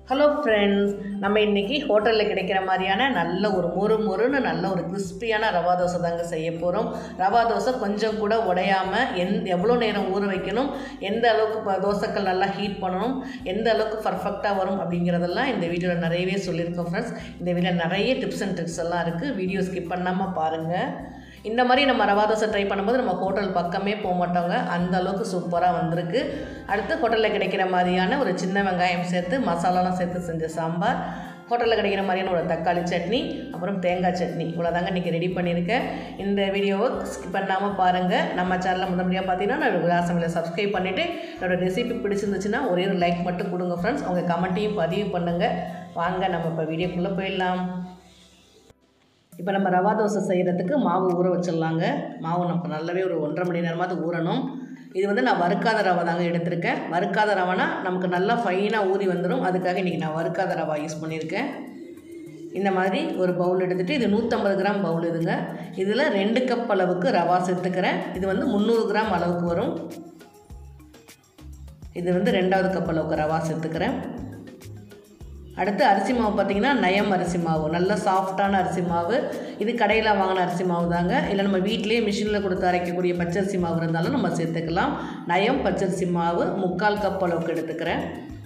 hello friends நம்ம இன்றைக்கி ஹோட்டலில் கிடைக்கிற மாதிரியான நல்ல ஒரு மொறு மொறுன்னு நல்ல ஒரு கிறிஸ்பியான ரவா தோசை தாங்க செய்ய போகிறோம் ரவா தோசை கொஞ்சம் கூட உடையாமல் எந் எவ்வளோ நேரம் ஊற வைக்கணும் எந்த அளவுக்கு ப- தோசைக்கல் நல்லா ஹீட் பண்ணணும் எந்த அளவுக்கு பர்ஃபெக்டாக வரும் அப்படிங்கிறதெல்லாம் இந்த வீடியோவில் நிறையவே சொல்லியிருக்கோம் ஃப்ரெண்ட்ஸ் இந்த வீடியோவில் நிறைய டிப்ஸ் அண்ட் ட்ரிக்ஸ் எல்லாம் இருக்குது வீடியோ ஸ்கிப் பண்ணாமல் பாருங்கள் இந்த மாதிரி நம்ம ரவா தோசை ட்ரை பண்ணும்போது நம்ம ஹோட்டல் பக்கமே போக மாட்டோங்க அந்த அளவுக்கு சூப்பராக வந்திருக்கு அடுத்து ஹோட்டலில் கிடைக்கிற மாதிரியான ஒரு சின்ன வெங்காயம் சேர்த்து மசாலாலாம் சேர்த்து செஞ்ச சாம்பார் ஹோட்டலில் கிடைக்கிற மாதிரியான ஒரு தக்காளி சட்னி அப்புறம் தேங்காய் சட்னி இவ்வளோதாங்க இன்றைக்கி ரெடி பண்ணியிருக்கேன் இந்த வீடியோவை ஸ்கிப் பண்ணாமல் பாருங்கள் நம்ம சேனலில் முதன்முறையாக பார்த்தீங்கன்னா நான் விலாசமில் சப்ஸ்கிரைப் பண்ணிவிட்டு என்னோடய ரெசிபி பிடிச்சிருந்துச்சுன்னா ஒரே ஒரு லைக் மட்டும் கொடுங்க ஃப்ரெண்ட்ஸ் உங்கள் கமெண்ட்டையும் பதிவு பண்ணுங்கள் வாங்க நம்ம இப்போ வீடியோக்குள்ளே போயிடலாம் இப்போ நம்ம ரவா தோசை செய்கிறதுக்கு மாவு ஊற வச்சிடலாங்க மாவு நம்ம நல்லாவே ஒரு ஒன்றரை மணி நேரமாவது ஊறணும் இது வந்து நான் வறுக்காத ரவை தாங்க எடுத்திருக்கேன் வறுக்காத ரவைனா நமக்கு நல்லா ஃபைனாக ஊறி வந்துடும் அதுக்காக இன்றைக்கி நான் வறுக்காத ரவா யூஸ் பண்ணியிருக்கேன் இந்த மாதிரி ஒரு பவுல் எடுத்துகிட்டு இது நூற்றம்பது கிராம் பவுல் இதுங்க இதில் ரெண்டு கப் அளவுக்கு ரவா சேர்த்துக்கிறேன் இது வந்து முந்நூறு கிராம் அளவுக்கு வரும் இது வந்து ரெண்டாவது கப் அளவுக்கு ரவா சேர்த்துக்கிறேன் அடுத்து அரிசி மாவு பார்த்திங்கன்னா நயம் அரிசி மாவு நல்ல சாஃப்டான அரிசி மாவு இது கடையில் வாங்கின அரிசி மாவு தாங்க இல்லை நம்ம வீட்டிலேயே மிஷினில் கொடுத்து அரைக்கக்கூடிய பச்சரிசி மாவு இருந்தாலும் நம்ம சேர்த்துக்கலாம் நயம் பச்சரிசி மாவு முக்கால் கப் அளவுக்கு எடுத்துக்கிறேன்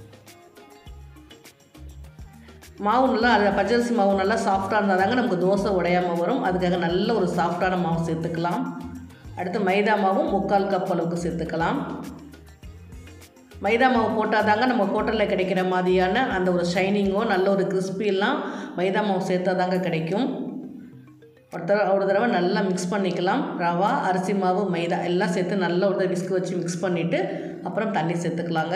மாவு நல்லா அது பச்சரிசி மாவு நல்லா சாஃப்டாக இருந்தால் தாங்க நமக்கு தோசை உடையாமல் வரும் அதுக்காக நல்ல ஒரு சாஃப்டான மாவு சேர்த்துக்கலாம் அடுத்து மைதா மாவும் முக்கால் கப் அளவுக்கு சேர்த்துக்கலாம் மைதா மாவு போட்டால் தாங்க நம்ம ஹோட்டலில் கிடைக்கிற மாதிரியான அந்த ஒரு ஷைனிங்கோ நல்ல ஒரு கிறிஸ்பியெல்லாம் மைதா மாவு சேர்த்தா தாங்க கிடைக்கும் ஒரு தடவை ஒரு தடவை நல்லா மிக்ஸ் பண்ணிக்கலாம் ரவா அரிசி மாவு மைதா எல்லாம் சேர்த்து நல்லா ஒரு தடவை விஸ்க் வச்சு மிக்ஸ் பண்ணிவிட்டு அப்புறம் தண்ணி சேர்த்துக்கலாங்க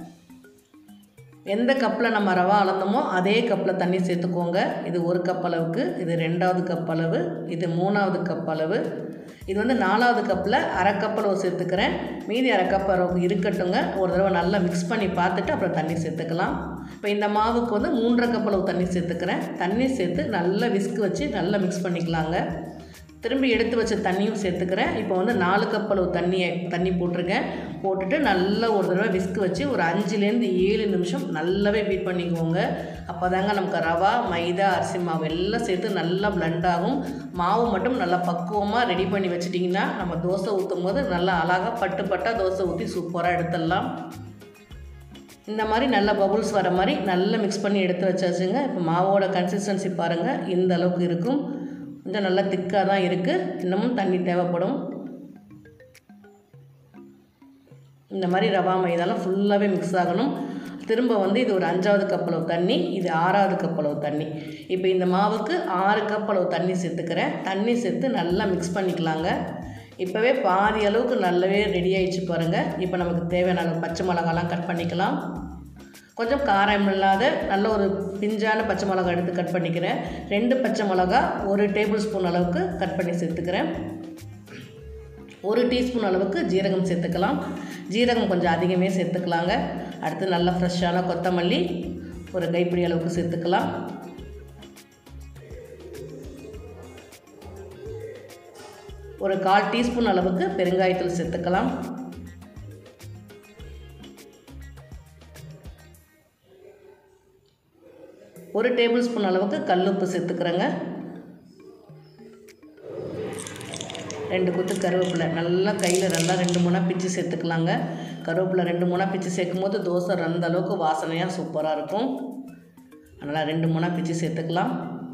எந்த கப்பில் நம்ம ரவா அளந்தோமோ அதே கப்பில் தண்ணி சேர்த்துக்கோங்க இது ஒரு கப் அளவுக்கு இது ரெண்டாவது கப் அளவு இது மூணாவது கப் அளவு இது வந்து நாலாவது கப்பில் அரை கப் அளவு சேர்த்துக்கிறேன் மீதி அரை கப் அளவுக்கு இருக்கட்டுங்க ஒரு தடவை நல்லா மிக்ஸ் பண்ணி பார்த்துட்டு அப்புறம் தண்ணி சேர்த்துக்கலாம் இப்போ இந்த மாவுக்கு வந்து மூன்றரை கப் அளவு தண்ணி சேர்த்துக்கிறேன் தண்ணி சேர்த்து நல்லா விஸ்க் வச்சு நல்லா மிக்ஸ் பண்ணிக்கலாங்க திரும்பி எடுத்து வச்ச தண்ணியும் சேர்த்துக்கிறேன் இப்போ வந்து நாலு கப் அளவு தண்ணியை தண்ணி போட்டிருக்கேன் போட்டுட்டு நல்லா ஒரு தடவை விஸ்க் வச்சு ஒரு அஞ்சுலேருந்து ஏழு நிமிஷம் நல்லாவே பீட் பண்ணிக்கோங்க அப்போ தாங்க நமக்கு ரவா மைதா அரிசி மாவு எல்லாம் சேர்த்து நல்லா blend ஆகும் மாவு மட்டும் நல்லா பக்குவமாக ரெடி பண்ணி வச்சிட்டிங்கன்னா நம்ம தோசை ஊற்றும் போது நல்லா அழகாக பட்டு பட்டாக தோசை ஊற்றி சூப்பராக எடுத்துடலாம் இந்த மாதிரி நல்லா பபுள்ஸ் வர மாதிரி நல்லா மிக்ஸ் பண்ணி எடுத்து வச்சாச்சுங்க இப்போ மாவோட கன்சிஸ்டன்சி பாருங்கள் இந்த அளவுக்கு இருக்கும் கொஞ்சம் நல்லா திக்காக தான் இருக்குது இன்னமும் தண்ணி தேவைப்படும் இந்த மாதிரி ரவா மைதாலாம் ஃபுல்லாகவே மிக்ஸ் ஆகணும் திரும்ப வந்து இது ஒரு அஞ்சாவது கப் அளவு தண்ணி இது ஆறாவது கப் அளவு தண்ணி இப்போ இந்த மாவுக்கு ஆறு கப் அளவு தண்ணி சேர்த்துக்கிறேன் தண்ணி சேர்த்து நல்லா மிக்ஸ் பண்ணிக்கலாங்க இப்போவே பாதி அளவுக்கு நல்லாவே ரெடி ஆயிடுச்சு பாருங்கள் இப்போ நமக்கு தேவையான அளவு பச்சை மிளகாலாம் கட் பண்ணிக்கலாம் கொஞ்சம் காரம் இல்லாத நல்ல ஒரு பிஞ்சான பச்சை மிளகா எடுத்து கட் பண்ணிக்கிறேன் ரெண்டு பச்சை மிளகா ஒரு டேபிள் ஸ்பூன் அளவுக்கு கட் பண்ணி சேர்த்துக்கிறேன் ஒரு டீஸ்பூன் அளவுக்கு ஜீரகம் சேர்த்துக்கலாம் ஜீரகம் கொஞ்சம் அதிகமே சேர்த்துக்கலாங்க அடுத்து நல்லா ஃப்ரெஷ்ஷான கொத்தமல்லி ஒரு கைப்பிடி அளவுக்கு சேர்த்துக்கலாம் ஒரு கால் டீஸ்பூன் அளவுக்கு பெருங்காயத்தூள் சேர்த்துக்கலாம் ஒரு டேபிள் ஸ்பூன் அளவுக்கு கல்லுப்பு சேர்த்துக்கிறேங்க ரெண்டு கொத்து கருவேப்பிலை நல்லா கையில் நல்லா ரெண்டு மூணாக பிச்சு சேர்த்துக்கலாங்க கருவேப்பிலை ரெண்டு மூணாக பிச்சு சேர்க்கும் போது தோசை அந்த அளவுக்கு வாசனையாக சூப்பராக இருக்கும் அதனால் ரெண்டு மூணாக பிச்சு சேர்த்துக்கலாம்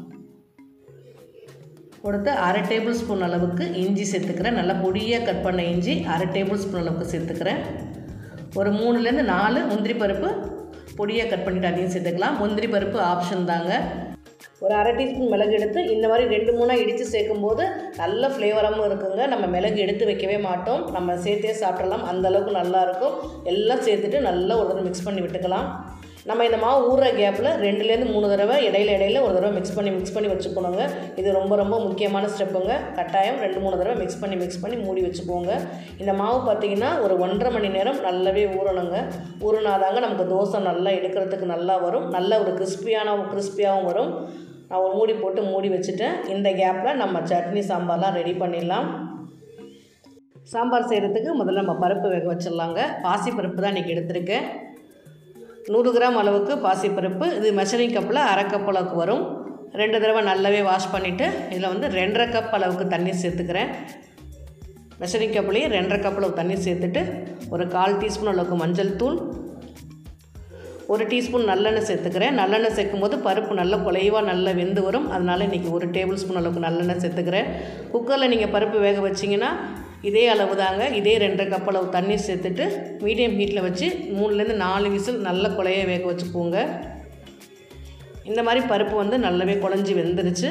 கொடுத்து அரை டேபிள் ஸ்பூன் அளவுக்கு இஞ்சி சேர்த்துக்கிறேன் நல்லா பொடியாக கட் பண்ண இஞ்சி அரை டேபிள் ஸ்பூன் அளவுக்கு சேர்த்துக்கிறேன் ஒரு மூணுலேருந்து நாலு முந்திரி பருப்பு பொடியாக கட் பண்ணிவிட்டு அதையும் சேர்த்துக்கலாம் முந்திரி பருப்பு ஆப்ஷன் தாங்க ஒரு அரை டீஸ்பூன் மிளகு எடுத்து இந்த மாதிரி ரெண்டு மூணாக இடித்து சேர்க்கும்போது நல்ல ஃப்ளேவராகவும் இருக்குங்க நம்ம மிளகு எடுத்து வைக்கவே மாட்டோம் நம்ம சேர்த்தே சாப்பிட்றலாம் அந்த அளவுக்கு நல்லா இருக்கும் எல்லாம் சேர்த்துட்டு நல்லா ஒரு தடவை மிக்ஸ் பண்ணி விட்டுக்கலாம் நம்ம இந்த மாவு ஊறுற கேப்பில் ரெண்டுலேருந்து மூணு தடவை இடையில இடையில ஒரு தடவை மிக்ஸ் பண்ணி மிக்ஸ் பண்ணி வச்சுக்கணுங்க இது ரொம்ப ரொம்ப முக்கியமான ஸ்டெப்புங்க கட்டாயம் ரெண்டு மூணு தடவை மிக்ஸ் பண்ணி மிக்ஸ் பண்ணி மூடி வச்சுக்கோங்க இந்த மாவு பார்த்திங்கன்னா ஒரு ஒன்றரை மணி நேரம் நல்லாவே ஊறணுங்க ஊறினாதாங்க நமக்கு தோசை நல்லா எடுக்கிறதுக்கு நல்லா வரும் நல்ல ஒரு கிறிஸ்பியான கிறிஸ்பியாகவும் வரும் நான் ஒரு மூடி போட்டு மூடி வச்சுட்டேன் இந்த கேப்பில் நம்ம சட்னி சாம்பார்லாம் ரெடி பண்ணிடலாம் சாம்பார் செய்கிறதுக்கு முதல்ல நம்ம பருப்பு வேக வச்சிடலாங்க பாசி பருப்பு தான் இன்றைக்கி எடுத்திருக்கேன் நூறு கிராம் அளவுக்கு பாசிப்பருப்பு இது மெஷரிங் கப்பில் அரை கப் அளவுக்கு வரும் ரெண்டு தடவை நல்லாவே வாஷ் பண்ணிவிட்டு இதில் வந்து ரெண்டரை கப் அளவுக்கு தண்ணி சேர்த்துக்கிறேன் மெஷரிங் கப்லேயே ரெண்டரை கப் அளவு தண்ணி சேர்த்துட்டு ஒரு கால் டீஸ்பூன் அளவுக்கு மஞ்சள் தூள் ஒரு டீஸ்பூன் நல்லெண்ணெய் சேர்த்துக்கிறேன் நல்லெண்ணெய் சேர்க்கும் போது பருப்பு நல்ல குலைவாக நல்லா வெந்து வரும் அதனால் இன்றைக்கி ஒரு டேபிள் ஸ்பூன் அளவுக்கு நல்லெண்ணெய் சேர்த்துக்கிறேன் குக்கரில் நீங்கள் பருப்பு வேக வச்சிங்கன்னா இதே அளவு தாங்க இதே ரெண்டரை கப் அளவு தண்ணி சேர்த்துட்டு மீடியம் ஹீட்டில் வச்சு மூணுலேருந்து நாலு விசில் நல்ல குலைய வேக வச்சுக்கோங்க இந்த மாதிரி பருப்பு வந்து நல்லாவே குழஞ்சி வெந்துருச்சு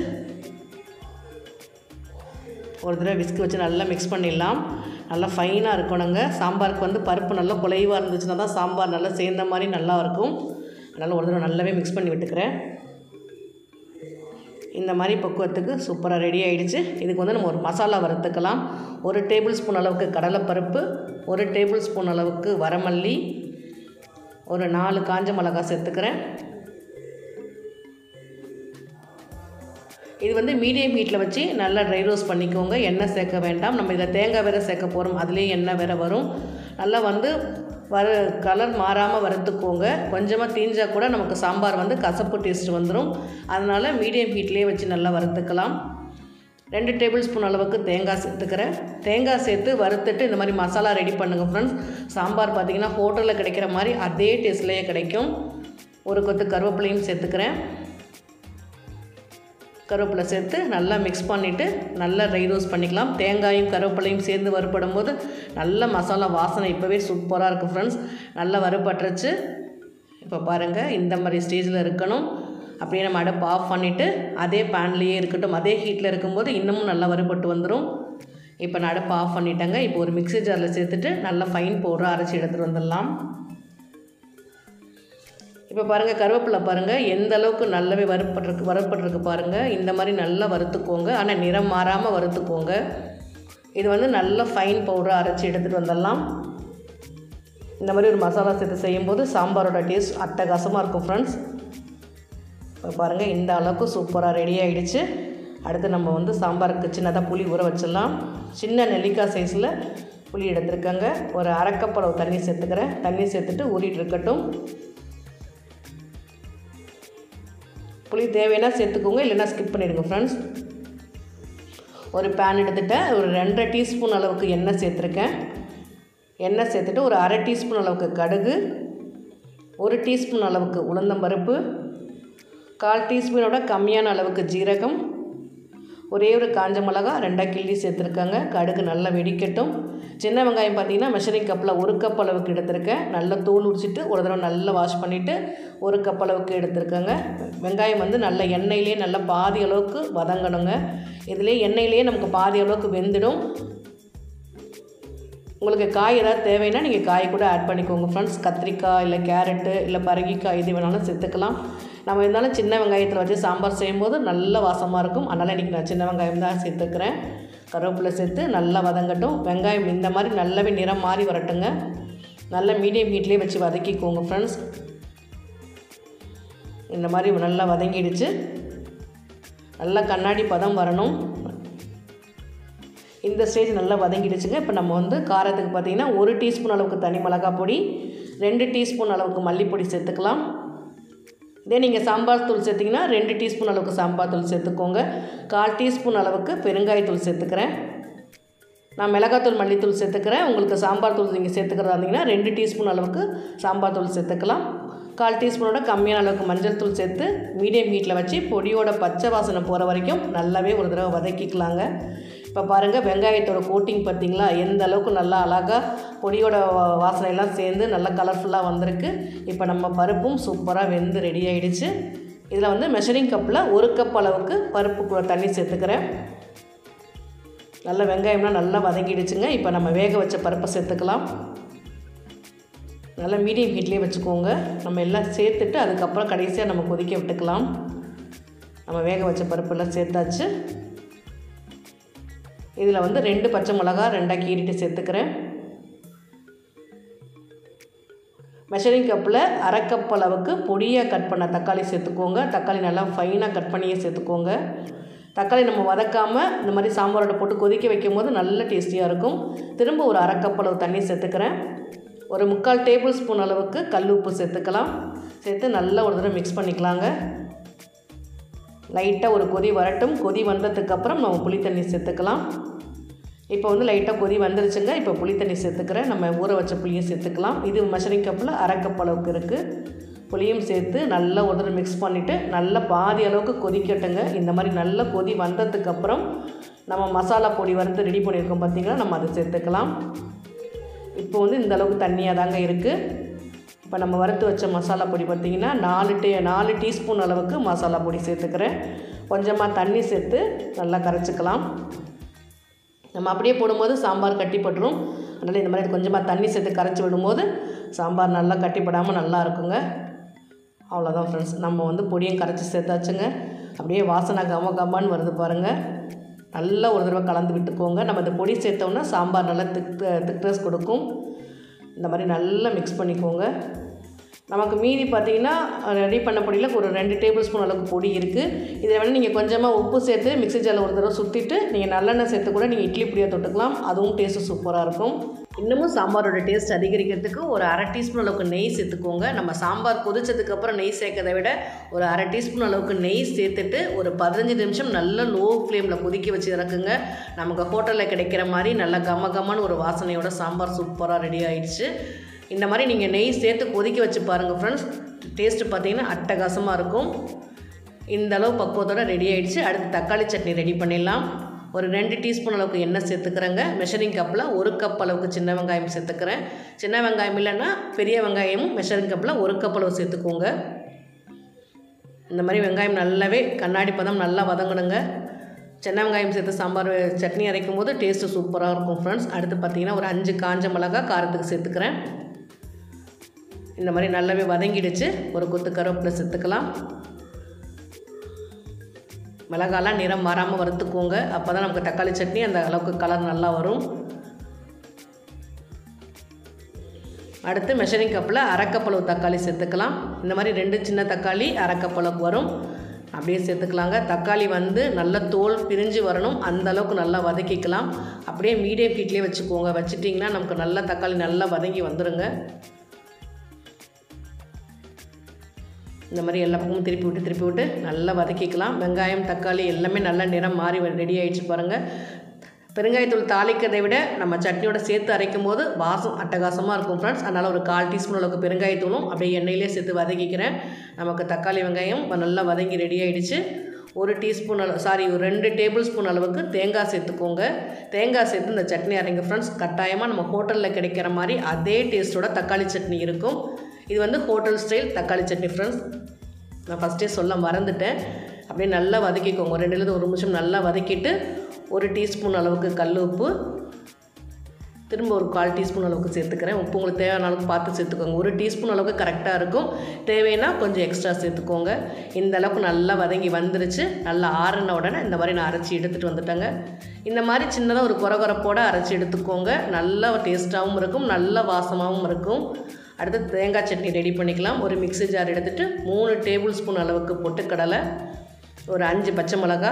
ஒரு தடவை விஸ்க் வச்சு நல்லா மிக்ஸ் பண்ணிடலாம் நல்லா ஃபைனாக இருக்கணுங்க சாம்பாருக்கு வந்து பருப்பு நல்லா குலைவாக இருந்துச்சுன்னா தான் சாம்பார் நல்லா சேர்ந்த மாதிரி நல்லா இருக்கும் அதனால் ஒரு தடவை நல்லாவே மிக்ஸ் பண்ணி விட்டுக்கிறேன் இந்த மாதிரி பக்குவத்துக்கு சூப்பராக ரெடி ஆகிடுச்சு இதுக்கு வந்து நம்ம ஒரு மசாலா வறுத்துக்கலாம் ஒரு டேபிள் ஸ்பூன் அளவுக்கு கடலைப்பருப்பு ஒரு டேபிள் ஸ்பூன் அளவுக்கு வரமல்லி ஒரு நாலு காஞ்ச மிளகா சேர்த்துக்கிறேன் இது வந்து மீடியம் ஹீட்டில் வச்சு நல்லா ட்ரை ரோஸ்ட் பண்ணிக்கோங்க எண்ணெய் சேர்க்க வேண்டாம் நம்ம இதில் தேங்காய் வேறு சேர்க்க போகிறோம் அதுலேயே எண்ணெய் வேறு வரும் நல்லா வந்து வர கலர் மாறாமல் வறுத்துக்கோங்க கொஞ்சமாக தீஞ்சால் கூட நமக்கு சாம்பார் வந்து கசப்பு டேஸ்ட் வந்துடும் அதனால் மீடியம் ஹீட்லேயே வச்சு நல்லா வறுத்துக்கலாம் ரெண்டு டேபிள் ஸ்பூன் அளவுக்கு தேங்காய் சேர்த்துக்கிறேன் தேங்காய் சேர்த்து வறுத்துட்டு இந்த மாதிரி மசாலா ரெடி பண்ணுங்கள் ஃப்ரெண்ட்ஸ் சாம்பார் பார்த்திங்கன்னா ஹோட்டலில் கிடைக்கிற மாதிரி அதே டேஸ்ட்லேயே கிடைக்கும் ஒரு கொத்து கருவேப்பிலையும் சேர்த்துக்கிறேன் கருவேப்பிலை சேர்த்து நல்லா மிக்ஸ் பண்ணிவிட்டு நல்லா ட்ரை ரோஸ்ட் பண்ணிக்கலாம் தேங்காயும் கருவேப்பிலையும் சேர்ந்து வறுப்படும் போது நல்ல மசாலா வாசனை இப்போவே சூப்பராக இருக்கும் ஃப்ரெண்ட்ஸ் நல்லா வறுபட்டுருச்சு இப்போ பாருங்கள் இந்த மாதிரி ஸ்டேஜில் இருக்கணும் அப்படியே நம்ம அடுப்பு ஆஃப் பண்ணிவிட்டு அதே பேன்லேயே இருக்கட்டும் அதே ஹீட்டில் இருக்கும்போது இன்னமும் நல்லா வறுபட்டு வந்துடும் இப்போ நான் அடுப்பு ஆஃப் பண்ணிட்டேங்க இப்போ ஒரு மிக்ஸி ஜாரில் சேர்த்துட்டு நல்லா ஃபைன் பவுடராக அரைச்சி எடுத்துகிட்டு வந்துடலாம் இப்போ பாருங்கள் கருவேப்பிலை பாருங்கள் எந்த அளவுக்கு நல்லாவே வறுப்பட்டிருக்கு வறுப்பட்டிருக்கு பாருங்கள் இந்த மாதிரி நல்லா வறுத்துக்கோங்க ஆனால் நிறம் மாறாமல் வறுத்துக்கோங்க இது வந்து நல்ல ஃபைன் பவுடராக அரைச்சி எடுத்துகிட்டு வந்துடலாம் இந்த மாதிரி ஒரு மசாலா சேர்த்து செய்யும்போது சாம்பாரோட டேஸ்ட் அட்டகாசமாக இருக்கும் ஃப்ரெண்ட்ஸ் இப்போ பாருங்கள் இந்த அளவுக்கு சூப்பராக ரெடி ஆகிடுச்சு அடுத்து நம்ம வந்து சாம்பாருக்கு சின்னதாக புளி ஊற வச்சிடலாம் சின்ன நெல்லிக்காய் சைஸில் புளி எடுத்துருக்கேங்க ஒரு அரைக்கப்பளவு தண்ணி சேர்த்துக்கிறேன் தண்ணி சேர்த்துட்டு ஊறிட்டு இருக்கட்டும் புளி தேவைன்னா சேர்த்துக்கோங்க இல்லைன்னா ஸ்கிப் பண்ணிவிடுங்க ஃப்ரெண்ட்ஸ் ஒரு பேன் எடுத்துகிட்டேன் ஒரு ரெண்டரை டீஸ்பூன் அளவுக்கு எண்ணெய் சேர்த்துருக்கேன் எண்ணெய் சேர்த்துட்டு ஒரு அரை டீஸ்பூன் அளவுக்கு கடுகு ஒரு டீஸ்பூன் அளவுக்கு உளுந்தம்பருப்பு கால் டீஸ்பூனோட கம்மியான அளவுக்கு ஜீரகம் ஒரே ஒரு காஞ்ச மிளகா ரெண்டாக கிள்ளி சேர்த்துருக்காங்க கடுகு நல்லா வெடிக்கட்டும் சின்ன வெங்காயம் பார்த்தீங்கன்னா மெஷரிங் கப்பில் ஒரு கப் அளவுக்கு எடுத்திருக்கேன் நல்லா தூள் உடிச்சிட்டு ஒரு தடவை நல்லா வாஷ் பண்ணிவிட்டு ஒரு கப் அளவுக்கு எடுத்திருக்கேங்க வெங்காயம் வந்து நல்ல எண்ணெயிலே நல்லா பாதி அளவுக்கு வதங்கணுங்க இதிலே எண்ணெயிலே நமக்கு பாதி அளவுக்கு வெந்துடும் உங்களுக்கு காய் ஏதாவது தேவைன்னா நீங்கள் காய் கூட ஆட் பண்ணிக்கோங்க ஃப்ரெண்ட்ஸ் கத்திரிக்காய் இல்லை கேரட்டு இல்லை பரங்கிக்காய் இது வேணாலும் சேர்த்துக்கலாம் நம்ம இருந்தாலும் சின்ன வெங்காயத்தில் வச்சு சாம்பார் செய்யும்போது நல்ல வாசமாக இருக்கும் அதனால் இன்றைக்கி நான் சின்ன வெங்காயம் தான் சேர்த்துக்கிறேன் கருவேப்பிலை சேர்த்து நல்லா வதங்கட்டும் வெங்காயம் இந்த மாதிரி நல்லாவே நிறம் மாறி வரட்டுங்க நல்ல மீடியம் ஹீட்லேயே வச்சு வதக்கிக்கோங்க ஃப்ரெண்ட்ஸ் இந்த மாதிரி நல்லா வதங்கிடுச்சு நல்லா கண்ணாடி பதம் வரணும் இந்த ஸ்டேஜ் நல்லா வதங்கிடுச்சுங்க இப்போ நம்ம வந்து காரத்துக்கு பார்த்திங்கன்னா ஒரு டீஸ்பூன் அளவுக்கு தனி மிளகாய் பொடி ரெண்டு டீஸ்பூன் அளவுக்கு மல்லிப்பொடி சேர்த்துக்கலாம் இதே நீங்கள் சாம்பார் தூள் சேர்த்திங்கன்னா ரெண்டு டீஸ்பூன் அளவுக்கு சாம்பார் தூள் சேர்த்துக்கோங்க கால் டீஸ்பூன் அளவுக்கு பெருங்காயத்தூள் சேர்த்துக்கிறேன் நான் மிளகாத்தூள் மல்லித்தூள் சேர்த்துக்கிறேன் உங்களுக்கு சாம்பார் தூள் நீங்கள் சேர்த்துக்கிறதா இருந்தீங்கன்னா ரெண்டு டீஸ்பூன் அளவுக்கு சாம்பார் தூள் சேர்த்துக்கலாம் கால் டீஸ்பூனோட கம்மியான அளவுக்கு மஞ்சள் தூள் சேர்த்து மீடியம் ஹீட்டில் வச்சு பொடியோட பச்சை வாசனை போகிற வரைக்கும் நல்லாவே ஒரு தடவை வதக்கிக்கலாங்க இப்போ பாருங்கள் வெங்காயத்தோட கோட்டிங் பார்த்திங்களா எந்த அளவுக்கு நல்லா அழகாக பொடியோட வா- வாசனையெல்லாம் சேர்ந்து நல்லா கலர்ஃபுல்லாக வந்திருக்கு இப்போ நம்ம பருப்பும் சூப்பராக வெந்து ரெடி ஆயிடுச்சு இதில் வந்து மெஷரிங் கப்பில் ஒரு கப் அளவுக்கு பருப்பு கூட தண்ணி சேர்த்துக்கிறேன் நல்லா வெங்காயம்லாம் நல்லா வதங்கிடுச்சுங்க இப்போ நம்ம வேக வச்ச பருப்பை சேர்த்துக்கலாம் நல்லா மீடியம் ஹீட்லேயே வச்சுக்கோங்க நம்ம எல்லாம் சேர்த்துட்டு அதுக்கப்புறம் கடைசியாக நம்ம கொதிக்க விட்டுக்கலாம் நம்ம வேக வச்ச பருப்பெல்லாம் சேர்த்தாச்சு இதில் வந்து ரெண்டு பச்சை மிளகா ரெண்டாக கீறிட்டு சேர்த்துக்கிறேன் மெஷரிங் கப்பில் அரை கப் அளவுக்கு பொடியாக கட் பண்ண தக்காளி சேர்த்துக்கோங்க தக்காளி நல்லா ஃபைனாக கட் பண்ணியே சேர்த்துக்கோங்க தக்காளி நம்ம வதக்காமல் இந்த மாதிரி சாம்பாரோட போட்டு கொதிக்க வைக்கும் போது நல்ல டேஸ்டியாக இருக்கும் திரும்ப ஒரு அரை கப் அளவு தண்ணி சேர்த்துக்கிறேன் ஒரு முக்கால் டேபிள் ஸ்பூன் அளவுக்கு கல் உப்பு சேர்த்துக்கலாம் சேர்த்து நல்லா ஒரு தடவை மிக்ஸ் பண்ணிக்கலாங்க லைட்டாக ஒரு கொதி வரட்டும் கொதி வந்ததுக்கப்புறம் நம்ம புளி தண்ணி சேர்த்துக்கலாம் இப்போ வந்து லைட்டாக கொதி வந்துருச்சுங்க இப்போ புளி தண்ணி சேர்த்துக்கிறேன் நம்ம ஊற வச்ச புளியை சேர்த்துக்கலாம் இது மெஷரிங் கப்பில் அரை கப் அளவுக்கு இருக்குது புளியும் சேர்த்து நல்லா ஒரு தடவை மிக்ஸ் பண்ணிவிட்டு நல்லா பாதி அளவுக்கு கொதிக்கட்டுங்க இந்த மாதிரி நல்லா கொதி வந்ததுக்கப்புறம் நம்ம மசாலா பொடி வறுத்து ரெடி பண்ணியிருக்கோம் பார்த்திங்கன்னா நம்ம அதை சேர்த்துக்கலாம் இப்போ வந்து இந்த அளவுக்கு தண்ணியாக தாங்க இருக்குது இப்போ நம்ம வறுத்து வச்ச மசாலா பொடி பார்த்திங்கன்னா நாலு டே நாலு டீஸ்பூன் அளவுக்கு மசாலா பொடி சேர்த்துக்கிறேன் கொஞ்சமாக தண்ணி சேர்த்து நல்லா கரைச்சிக்கலாம் நம்ம அப்படியே போடும்போது சாம்பார் கட்டிப்பட்டுரும் அதனால் இந்த மாதிரி கொஞ்சமாக தண்ணி சேர்த்து கரைச்சி விடும்போது சாம்பார் நல்லா கட்டிப்படாமல் நல்லா இருக்குங்க அவ்வளோதான் ஃப்ரெண்ட்ஸ் நம்ம வந்து பொடியும் கரைச்சி சேர்த்தாச்சுங்க அப்படியே வாசனை கம கம்மான்னு வருது பாருங்கள் நல்லா ஒரு தடவை கலந்து விட்டுக்கோங்க நம்ம இந்த பொடி சேர்த்தோம்னா சாம்பார் நல்லா திக் திக்னஸ் கொடுக்கும் இந்த மாதிரி நல்லா மிக்ஸ் பண்ணிக்கோங்க நமக்கு மீதி பார்த்தீங்கன்னா ரெடி பண்ண பொடியில் ஒரு ரெண்டு டேபிள் ஸ்பூன் அளவுக்கு பொடி இருக்குது இதில் வேணால் நீங்கள் கொஞ்சமாக உப்பு சேர்த்து மிக்ஸி ஜாரில் ஒரு தடவை சுற்றிட்டு நீங்கள் நல்லெண்ணெய் சேர்த்து கூட நீங்கள் இட்லி பொடியாக தொட்டுக்கலாம் அதுவும் டேஸ்ட்டு சூப்பராக இருக்கும் இன்னமும் சாம்பாரோட டேஸ்ட் அதிகரிக்கிறதுக்கு ஒரு அரை டீஸ்பூன் அளவுக்கு நெய் சேர்த்துக்கோங்க நம்ம சாம்பார் கொதிச்சதுக்கப்புறம் நெய் சேர்க்கறதை விட ஒரு அரை டீஸ்பூன் அளவுக்கு நெய் சேர்த்துட்டு ஒரு பதினஞ்சு நிமிஷம் நல்ல லோ ஃப்ளேமில் கொதிக்க வச்சு இறக்குங்க நமக்கு ஹோட்டலில் கிடைக்கிற மாதிரி நல்லா கம கமன்னு ஒரு வாசனையோட சாம்பார் சூப்பராக ரெடி ஆயிடுச்சு இந்த மாதிரி நீங்கள் நெய் சேர்த்து கொதிக்க வச்சு பாருங்கள் ஃப்ரெண்ட்ஸ் டேஸ்ட்டு பார்த்தீங்கன்னா அட்டகாசமாக இருக்கும் இந்த அளவு பக்குவத்தோட ரெடி ஆயிடுச்சு அடுத்து தக்காளி சட்னி ரெடி பண்ணிடலாம் ஒரு ரெண்டு டீஸ்பூன் அளவுக்கு எண்ணெய் சேர்த்துக்கிறேங்க மெஷரிங் கப்பில் ஒரு கப் அளவுக்கு சின்ன வெங்காயம் சேர்த்துக்கிறேன் சின்ன வெங்காயம் இல்லைன்னா பெரிய வெங்காயமும் மெஷரிங் கப்பில் ஒரு கப் அளவு சேர்த்துக்கோங்க இந்த மாதிரி வெங்காயம் நல்லாவே கண்ணாடி பதம் நல்லா வதங்கணுங்க சின்ன வெங்காயம் சேர்த்து சாம்பார் சட்னி அரைக்கும் போது டேஸ்ட்டு சூப்பராக இருக்கும் ஃப்ரெண்ட்ஸ் அடுத்து பார்த்தீங்கன்னா ஒரு அஞ்சு காஞ்ச மிளகா காரத்துக்கு சேர்த்துக்கிறேன் இந்த மாதிரி நல்லாவே வதங்கிடுச்சு ஒரு கொத்து கருவேப்பிலை சேர்த்துக்கலாம் மிளகாலாம் நிறம் மாறாமல் வறுத்துக்கோங்க அப்போ தான் நமக்கு தக்காளி சட்னி அந்த அளவுக்கு கலர் நல்லா வரும் அடுத்து மெஷரிங் கப்பில் அரைக்கப்பளவு தக்காளி சேர்த்துக்கலாம் இந்த மாதிரி ரெண்டு சின்ன தக்காளி அரைக்கப்பளவுக்கு வரும் அப்படியே சேர்த்துக்கலாங்க தக்காளி வந்து நல்ல தோல் பிரிஞ்சு வரணும் அந்த அளவுக்கு நல்லா வதக்கிக்கலாம் அப்படியே மீடியம் ஹீட்லேயே வச்சுக்கோங்க வச்சுட்டிங்கன்னா நமக்கு நல்லா தக்காளி நல்லா வதங்கி வந்துடுங்க இந்த மாதிரி எல்லா பக்கமும் திருப்பி விட்டு திருப்பி விட்டு நல்லா வதக்கிக்கலாம் வெங்காயம் தக்காளி எல்லாமே நல்லா நிறம் மாறி ரெடி ஆகிடுச்சு பாருங்கள் பெருங்காயத்தூள் தாளிக்கிறதை விட நம்ம சட்னியோட சேர்த்து அரைக்கும் போது வாசம் அட்டகாசமாக இருக்கும் ஃப்ரெண்ட்ஸ் அதனால் ஒரு கால் டீஸ்பூன் அளவுக்கு பெருங்காயத்தூளும் அப்படியே எண்ணெயிலே சேர்த்து வதக்கிக்கிறேன் நமக்கு தக்காளி வெங்காயம் நல்லா வதங்கி ரெடி ஆகிடுச்சு ஒரு டீஸ்பூன் அளவு சாரி ஒரு ரெண்டு டேபிள் ஸ்பூன் அளவுக்கு தேங்காய் சேர்த்துக்கோங்க தேங்காய் சேர்த்து இந்த சட்னி அரைங்க ஃப்ரெண்ட்ஸ் கட்டாயமாக நம்ம ஹோட்டலில் கிடைக்கிற மாதிரி அதே டேஸ்ட்டோட தக்காளி சட்னி இருக்கும் இது வந்து ஹோட்டல் ஸ்டைல் தக்காளி சட்னி ஃப்ரெண்ட்ஸ் நான் ஃபஸ்ட்டே சொல்ல மறந்துட்டேன் அப்படியே நல்லா வதக்கிக்கோங்க ரெண்டுலேருந்து ஒரு நிமிஷம் நல்லா வதக்கிட்டு ஒரு டீஸ்பூன் அளவுக்கு கல் உப்பு திரும்ப ஒரு கால் டீஸ்பூன் அளவுக்கு சேர்த்துக்கிறேன் உப்பு உங்களுக்கு தேவையான அளவுக்கு பார்த்து சேர்த்துக்கோங்க ஒரு டீஸ்பூன் அளவுக்கு கரெக்டாக இருக்கும் தேவைன்னா கொஞ்சம் எக்ஸ்ட்ரா சேர்த்துக்கோங்க இந்த அளவுக்கு நல்லா வதங்கி வந்துருச்சு நல்லா ஆறின உடனே இந்த மாதிரி நான் அரைச்சி எடுத்துகிட்டு வந்துட்டேங்க இந்த மாதிரி சின்னதாக ஒரு குறகுறப்போடு அரைச்சி எடுத்துக்கோங்க நல்லா டேஸ்ட்டாகவும் இருக்கும் நல்ல வாசமாகவும் இருக்கும் அடுத்து தேங்காய் சட்னி ரெடி பண்ணிக்கலாம் ஒரு மிக்ஸி ஜார் எடுத்துகிட்டு மூணு டேபிள் ஸ்பூன் அளவுக்கு பொட்டுக்கடலை ஒரு அஞ்சு பச்சை மிளகா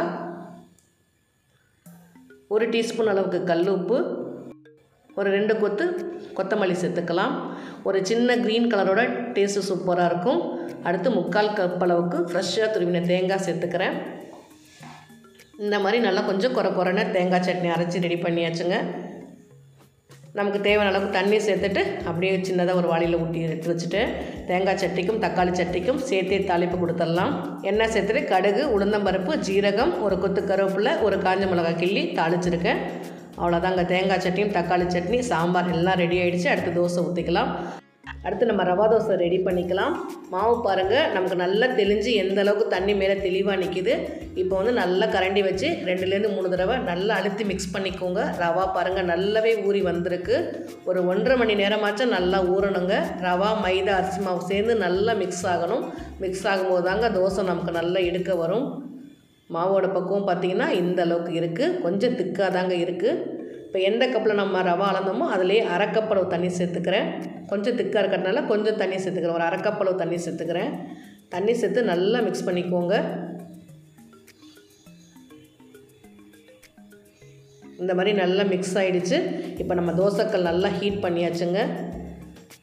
ஒரு டீஸ்பூன் அளவுக்கு கல் உப்பு ஒரு ரெண்டு கொத்து கொத்தமல்லி சேர்த்துக்கலாம் ஒரு சின்ன க்ரீன் கலரோட டேஸ்ட்டு சூப்பராக இருக்கும் அடுத்து முக்கால் கப் அளவுக்கு ஃப்ரெஷ்ஷாக துருவின தேங்காய் சேர்த்துக்கிறேன் இந்த மாதிரி நல்லா கொஞ்சம் குறை குறைன தேங்காய் சட்னி அரைச்சி ரெடி பண்ணியாச்சுங்க நமக்கு தேவையான அளவுக்கு தண்ணி சேர்த்துட்டு அப்படியே சின்னதாக ஒரு வாளியில் ஊட்டி எடுத்து வச்சுட்டு தேங்காய் சட்னிக்கும் தக்காளி சட்னிக்கும் சேர்த்தே தாளிப்பு கொடுத்துடலாம் எண்ணெய் சேர்த்துட்டு கடுகு உளுந்தம்பருப்பு ஜீரகம் ஒரு கொத்து கருவேப்பிலை ஒரு காஞ்ச மிளகாய் கிள்ளி தாளிச்சிருக்கேன் அவ்வளோதாங்க தேங்காய் சட்னியும் தக்காளி சட்னி சாம்பார் எல்லாம் ரெடி ஆகிடுச்சு அடுத்து தோசை ஊற்றிக்கலாம் அடுத்து நம்ம ரவா தோசை ரெடி பண்ணிக்கலாம் மாவு பாருங்கள் நமக்கு நல்லா தெளிஞ்சு எந்த அளவுக்கு தண்ணி மேலே தெளிவாக நிற்கிது இப்போ வந்து நல்லா கரண்டி வச்சு ரெண்டுலேருந்து மூணு தடவை நல்லா அழுத்தி மிக்ஸ் பண்ணிக்கோங்க ரவா பாருங்கள் நல்லாவே ஊறி வந்திருக்கு ஒரு ஒன்றரை மணி நேரமாச்சும் நல்லா ஊறணுங்க ரவா மைதா அரிசி மாவு சேர்ந்து நல்லா மிக்ஸ் ஆகணும் மிக்ஸ் ஆகும்போது தாங்க தோசை நமக்கு நல்லா எடுக்க வரும் மாவோட பக்குவம் பார்த்திங்கன்னா இந்த அளவுக்கு இருக்குது கொஞ்சம் திக்காக தாங்க இருக்குது இப்போ எந்த கப்பில் நம்ம ரவா அளந்தோமோ அதிலே அரைக்கப்பளவு தண்ணி சேர்த்துக்கிறேன் கொஞ்சம் திக்காக இருக்கிறதுனால கொஞ்சம் தண்ணி சேர்த்துக்கிறேன் ஒரு அரைக்கப்பளவு தண்ணி சேர்த்துக்கிறேன் தண்ணி சேர்த்து நல்லா மிக்ஸ் பண்ணிக்கோங்க இந்த மாதிரி நல்லா மிக்ஸ் ஆகிடுச்சு இப்போ நம்ம தோசைக்கல் நல்லா ஹீட் பண்ணியாச்சுங்க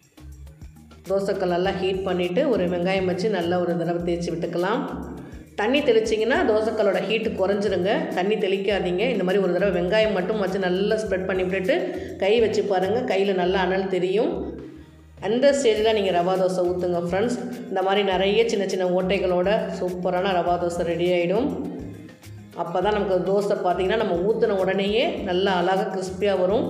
தோசைக்கல் நல்லா ஹீட் பண்ணிவிட்டு ஒரு வெங்காயம் வச்சு நல்லா ஒரு தடவை தேய்ச்சி விட்டுக்கலாம் தண்ணி தெளிச்சிங்கன்னா தோசைக்கல்லோட ஹீட்டு குறைஞ்சிருங்க தண்ணி தெளிக்காதீங்க இந்த மாதிரி ஒரு தடவை வெங்காயம் மட்டும் வச்சு நல்லா ஸ்ப்ரெட் பண்ணி விட்டுட்டு கை வச்சு பாருங்கள் கையில் நல்லா அனல் தெரியும் அந்த ஸ்டேஜில் நீங்கள் ரவா தோசை ஊற்றுங்க ஃப்ரெண்ட்ஸ் இந்த மாதிரி நிறைய சின்ன சின்ன ஓட்டைகளோட சூப்பரான ரவா தோசை ரெடி ஆகிடும் அப்போ தான் நமக்கு தோசை பார்த்திங்கன்னா நம்ம ஊற்றின உடனேயே நல்லா அழகாக கிறிஸ்பியாக வரும்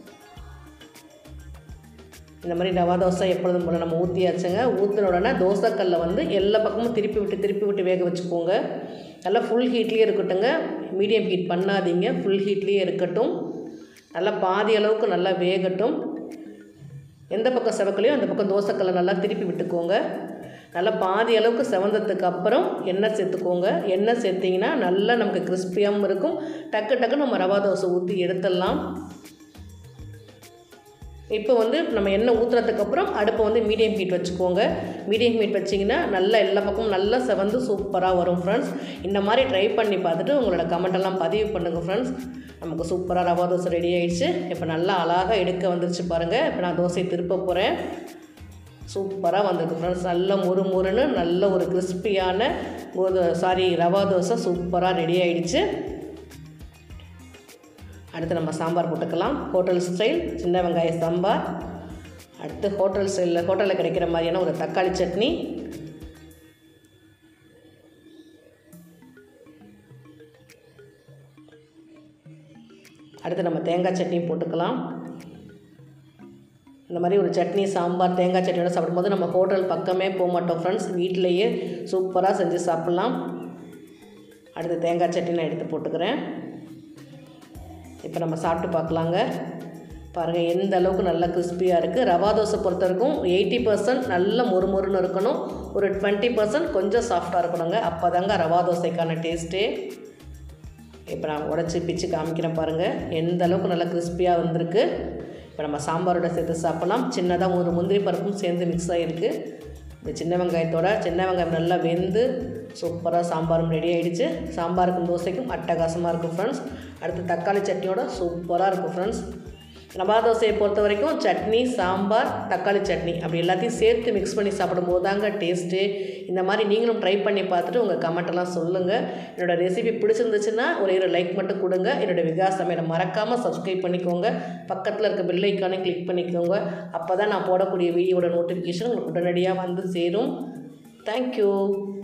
இந்த மாதிரி ரவா தோசை எப்பொழுதும் போல் நம்ம ஊற்றியாச்சுங்க ஊற்றின உடனே தோசைக்கல்லை வந்து எல்லா பக்கமும் திருப்பி விட்டு திருப்பி விட்டு வேக வச்சுக்கோங்க நல்லா ஃபுல் ஹீட்லேயே இருக்கட்டுங்க மீடியம் ஹீட் பண்ணாதீங்க ஃபுல் ஹீட்லேயே இருக்கட்டும் நல்லா பாதி அளவுக்கு நல்லா வேகட்டும் எந்த பக்கம் செவக்கலையோ அந்த பக்கம் தோசைக்கல்லை நல்லா திருப்பி விட்டுக்கோங்க நல்லா பாதி அளவுக்கு செவந்ததுக்கு அப்புறம் எண்ணெய் சேர்த்துக்கோங்க எண்ணெய் சேர்த்திங்கன்னா நல்லா நமக்கு கிறிஸ்பியாகவும் இருக்கும் டக்கு டக்கு நம்ம ரவா தோசை ஊற்றி எடுத்துடலாம் இப்போ வந்து நம்ம எண்ணெய் ஊற்றுறதுக்கப்புறம் அடுப்பை வந்து மீடியம் ஹீட் வச்சுக்கோங்க மீடியம் ஹீட் வச்சிங்கன்னா நல்லா எல்லா பக்கமும் நல்லா செவந்து சூப்பராக வரும் ஃப்ரெண்ட்ஸ் இந்த மாதிரி ட்ரை பண்ணி பார்த்துட்டு உங்களோட கமெண்டெல்லாம் பதிவு பண்ணுங்கள் ஃப்ரெண்ட்ஸ் நமக்கு சூப்பராக ரவா தோசை ரெடி ஆயிடுச்சு இப்போ நல்லா அழகாக எடுக்க வந்துருச்சு பாருங்கள் இப்போ நான் தோசையை திருப்ப போகிறேன் சூப்பராக வந்திருக்கு ஃப்ரெண்ட்ஸ் நல்ல முறு முறுன்னு நல்ல ஒரு கிறிஸ்பியான ஒரு சாரி ரவா தோசை சூப்பராக ரெடி ஆயிடுச்சு அடுத்து நம்ம சாம்பார் போட்டுக்கலாம் ஹோட்டல் ஸ்டைல் சின்ன வெங்காய சாம்பார் அடுத்து ஹோட்டல் ஸ்டைலில் ஹோட்டலில் கிடைக்கிற மாதிரியான ஒரு தக்காளி சட்னி அடுத்து நம்ம தேங்காய் சட்னி போட்டுக்கலாம் இந்த மாதிரி ஒரு சட்னி சாம்பார் தேங்காய் சட்னியோட சாப்பிடும்போது நம்ம ஹோட்டல் பக்கமே போக மாட்டோம் ஃப்ரெண்ட்ஸ் வீட்டிலையே சூப்பராக செஞ்சு சாப்பிட்லாம் அடுத்து தேங்காய் சட்னி நான் எடுத்து போட்டுக்கிறேன் இப்போ நம்ம சாப்பிட்டு பார்க்கலாங்க பாருங்கள் எந்த அளவுக்கு நல்லா கிறிஸ்பியாக இருக்குது ரவா தோசை பொறுத்த வரைக்கும் எயிட்டி பர்சன்ட் நல்ல மொறுமொறுன்னு இருக்கணும் ஒரு டுவெண்ட்டி பர்சன்ட் கொஞ்சம் சாஃப்டாக இருக்கணுங்க அப்போ தாங்க ரவா தோசைக்கான டேஸ்ட்டே இப்போ நான் உடச்சி பிச்சு காமிக்கிறேன் பாருங்கள் எந்த அளவுக்கு நல்லா கிறிஸ்பியாக வந்திருக்கு இப்போ நம்ம சாம்பாரோட சேர்த்து சாப்பிட்லாம் சின்னதாக ஒரு முந்திரி பருப்பும் சேர்ந்து மிக்ஸ் ஆகிருக்கு இந்த சின்ன வெங்காயத்தோட சின்ன வெங்காயம் நல்லா வெந்து சூப்பராக சாம்பாரும் ரெடி ஆகிடுச்சு சாம்பாருக்கும் தோசைக்கும் அட்டகாசமாக இருக்கும் ஃப்ரெண்ட்ஸ் அடுத்து தக்காளி சட்னியோட சூப்பராக இருக்கும் ஃப்ரெண்ட்ஸ் ரவா தோசையை பொறுத்த வரைக்கும் சட்னி சாம்பார் தக்காளி சட்னி அப்படி எல்லாத்தையும் சேர்த்து மிக்ஸ் பண்ணி சாப்பிடும்போது தாங்க டேஸ்ட்டு இந்த மாதிரி நீங்களும் ட்ரை பண்ணி பார்த்துட்டு உங்கள் கமெண்ட்டெல்லாம் சொல்லுங்கள் என்னோடய ரெசிபி பிடிச்சிருந்துச்சுன்னா ஒரே ஒரு லைக் மட்டும் கொடுங்க என்னோடய விகாஸ் சமையலை மறக்காமல் சப்ஸ்கிரைப் பண்ணிக்கோங்க பக்கத்தில் இருக்க பெல் ஐக்கானே கிளிக் பண்ணிக்கோங்க அப்போ தான் நான் போடக்கூடிய வீடியோட நோட்டிஃபிகேஷன் உங்களுக்கு உடனடியாக வந்து சேரும் தேங்க்யூ